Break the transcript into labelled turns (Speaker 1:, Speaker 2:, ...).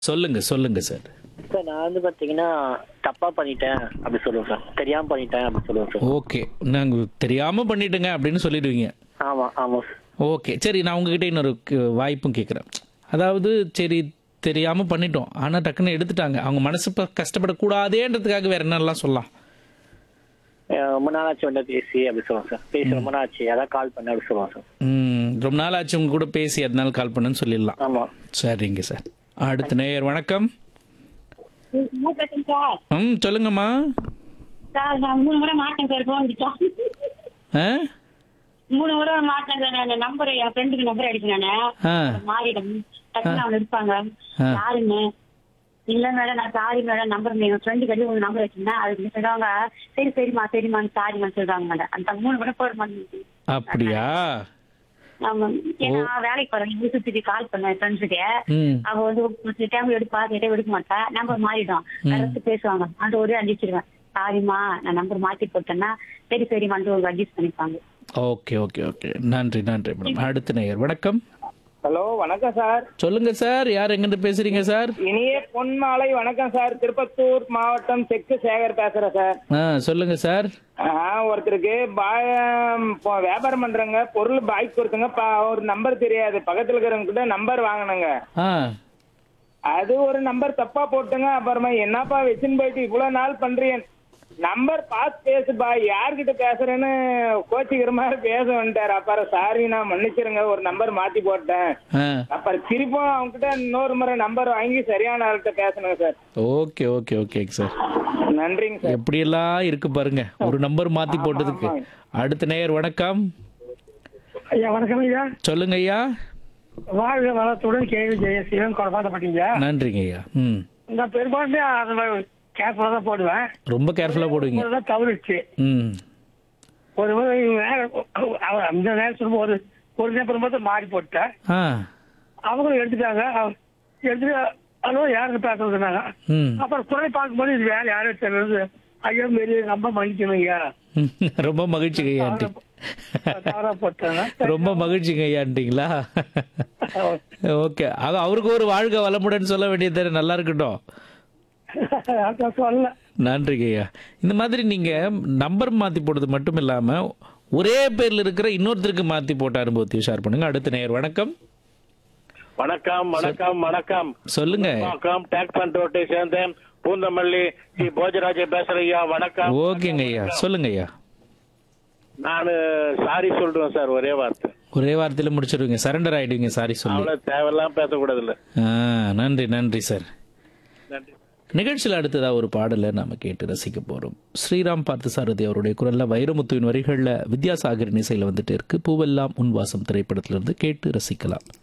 Speaker 1: சொல்லுங்க சொல்லுங்க sir
Speaker 2: sir நான் வந்து பாத்தீங்கன்னா தப்பா பண்ணிட்டேன் அப்படி சொல்லுவேன் சார் தெரியாம பண்ணிட்டேன் அப்படி சொல்லுவேன் சார்
Speaker 1: ஓகே நாங்க தெரியாம பண்ணிட்டுங்க அப்படின்னு சொல்லிடுவீங்க
Speaker 2: ஆமா ஆமா சார்
Speaker 1: ஓகே சரி நான் உங்ககிட்ட இன்னொரு க- வாய்ப்பும் கேட்குறேன் அதாவது சரி தெரியாம பண்ணிட்டோம் ஆனா டக்குன்னு எடுத்துட்டாங்க அவங்க மனசு இப்ப கஷ்டப்படக்கூடாதேன்றதுக்காக வேற என்னெல்லாம் சொல்லலாம்
Speaker 2: அஹ் ரொம்ப நாள் ஆச்சு வந்து பேசி அப்படி சொல்லுவேன் சார் பேசி ரொம்ப நாள் ஆச்சு அதான் கால் பண்ண அப்படி சொல்லுவேன் சார்
Speaker 1: ம், ரொம்ப நாள் ஆச்சு உங்க கூட பேசி அதனால கால் பண்ணுன்னு சொல்லிடலாம்
Speaker 2: ஆமா
Speaker 1: சரிங்க சார் அடுத்த நேயர் வணக்கம்
Speaker 3: என்ன பிரச்சனை சார்
Speaker 1: ம் சொல்லுங்கம்மா
Speaker 3: சார் நான் மூணு முறை மாட்டேன் சார் ஃபோன் அடிச்சோம்
Speaker 1: ஆ
Speaker 3: மூணு முறை மாட்டேன் சார் நான் நம்பர் என் ஃப்ரெண்டுக்கு நம்பர் அடிக்கிறேன்
Speaker 1: ஆ
Speaker 3: மாறிடும் டக்குனு அவங்க இருப்பாங்க
Speaker 1: ஆ.
Speaker 3: யாருங்க இல்ல மேடம் நான் சாரி மேடம் நம்பர் என் ஃப்ரெண்டு கட்டி உங்க நம்பர் வச்சிருந்தேன் அதுக்கு சொல்லுவாங்க சரி சரிம்மா சரிம்மா சாரிம்மா சொல்றாங்க மேடம் அந்த மூணு முறை போட மாட்டேங்குது
Speaker 1: அப்படியா
Speaker 3: ஆமா ஏன்னா வேலைக்கு போறேன் யூசுக்கு கால் பண்ணேன் ஃப்ரெண்ட்ஸுக்கு
Speaker 1: ம்
Speaker 3: அவ வந்து ஒரு டைம் எடுப்பா கேட்டே எடுக்க மாட்டா நம்பர் மாறிடும் அடுத்து பேசுவாங்க அந்த ஒரே அடிச்சிருவேன் சாரிம்மா நான் நம்பர் மாத்தி போட்டேன்னா சரி சரிம்மான்ட்டு ஒரு அட்ஜஸ்ட் பண்ணிப்பாங்க
Speaker 1: ஓகே ஓகே ஓகே நன்றி நன்றி மேடம் அடுத்த நேயர் வணக்கம்
Speaker 4: ஹலோ வணக்கம் சார்
Speaker 1: சொல்லுங்க சார் யார் எங்கிருந்து பேசுறீங்க சார்
Speaker 4: இனிய பொன்மாலை வணக்கம் சார் திருப்பத்தூர் மாவட்டம் தெற்கு சேகர் பேசுறேன் சார்
Speaker 1: ஆ சொல்லுங்க சார்
Speaker 4: ஆஹ், ஒருத்தருக்கு பாயம் இப்போ வியாபாரம் பண்றேங்க பொருள் பாய்க்கு கொடுத்துங்க ப- ஒரு நம்பர் தெரியாது பக்கத்துல இருக்கிறவங்க கிட்ட நம்பர் வாங்கினங்க
Speaker 1: ஆ
Speaker 4: அது ஒரு நம்பர் தப்பா போட்டுங்க அப்புறமா என்னப்பா வச்சுன்னு போயிட்டு இவ்வளவு நாள் பண்றீங்க நம்பர் பார்த்து பேசுப்பா யார்கிட்ட பேசுறேன்னு கோச்சிக்கிற மாதிரி பேச வந்துட்டாரு அப்புறம் சாரி நான் மன்னிச்சிருங்க ஒரு நம்பர் மாத்தி போட்டேன்
Speaker 1: ஆ
Speaker 4: அப்புறம் திருப்பும் அவங்க கிட்ட இன்னொரு முறை நம்பர் வாங்கி சரியான ஆள்கிட்ட பேசணுங்க சார்
Speaker 1: ஓகே ஓகே ஓகேங்க சார்
Speaker 4: நன்றிங்க சார்
Speaker 1: எப்படியெல்லாம் இருக்கு பாருங்க ஒரு நம்பர் மாத்தி போட்டதுக்கு அடுத்த நேயர் வணக்கம்
Speaker 5: ஐயா வணக்கம் ஐயா
Speaker 1: சொல்லுங்க ஐயா
Speaker 5: வாழ்க வளத்துடன் கேள்வி ஜெய சிவன் கொடப்பாட்டப்பட்டீங்க
Speaker 1: நன்றிங்க ஐயா ம்
Speaker 5: நான் பெரும்பாலுமே அந்த கேர்ஃபுல்லாக தான் போடுவேன்
Speaker 1: ரொம்ப கேர்ஃபுல்லா போடுவீங்க
Speaker 5: ஒரு தான் தவறுச்சு
Speaker 1: ம்
Speaker 5: ஒரு முறை நேரம் அவ- அந்த நேரத்தில் ஒரு ஒரு நேரம் மட்டும் மாறி போட்டேன்
Speaker 1: ஆ
Speaker 5: அவங்களும் எடுத்துட்டாங்க அவ- எடுத்துட்டு ஹலோ யாருக்கு பேசுறதுனாங்க
Speaker 1: ம்
Speaker 5: அப்புறம் குறை பார்க்கும்போது இது வேலை யாரும் தெரியுது ஐயோ மாரி ரொம்ப மன்னிக்கணும் ஐயா
Speaker 1: ரொம்ப மகிழ்ச்சிங்க ஐயாண்டி
Speaker 5: தவறா போட்டாங்க
Speaker 1: ரொம்ப மகிழ்ச்சிங்க ஐயான்ட்டிங்களா ஓகே அது அவருக்கு ஒரு வாழ்க வளமுடன் சொல்ல வேண்டியது நல்லா இருக்கட்டும்
Speaker 5: அதான் சொல்ல
Speaker 1: நன்றிங்க ஐயா இந்த மாதிரி நீங்க நம்பர் மாத்தி போடுறது மட்டும் இல்லாம ஒரே பேர்ல இருக்கிற இன்னொருத்தருக்கு மாத்தி போட்ட அனுபவத்தையும் ஷேர் பண்ணுங்க அடுத்த நேயர் வணக்கம்
Speaker 6: வணக்கம் வணக்கம் வணக்கம்
Speaker 1: சொல்லுங்க
Speaker 6: வணக்கம் டேக் பண்ரோட்டை சேர்ந்தேன் பூந்தமல்லி ஸ்ரீ போஜராஜ பேசுறேன் ஐயா வணக்கம்
Speaker 1: ஓகேங்க ஐயா சொல்லுங்க ஐயா
Speaker 6: நானு சாரி சொல்றேன் சார் ஒரே வார்த்தை
Speaker 1: ஒரே வார்த்தையில முடிச்சிருவீங்க சரண்டர் ஆயிடுவீங்க சாரி சொல்லி
Speaker 6: அவ்வளவு தேவையெல்லாம் பேசக்கூடாது இல்ல
Speaker 1: ஆ, நன்றி நன்றி சார்
Speaker 6: நன்றி
Speaker 1: நிகழ்ச்சியில் அடுத்ததா ஒரு பாடலை நாம கேட்டு ரசிக்க போறோம் ஸ்ரீராம் பார்த்தசாரதி அவருடைய குரல்ல வைரமுத்துவின் வரிகள்ல வித்யாசாகரின் இசையில வந்துட்டு இருக்கு பூவெல்லாம் உன் வாசம் திரைப்படத்திலிருந்து கேட்டு ரசிக்கலாம்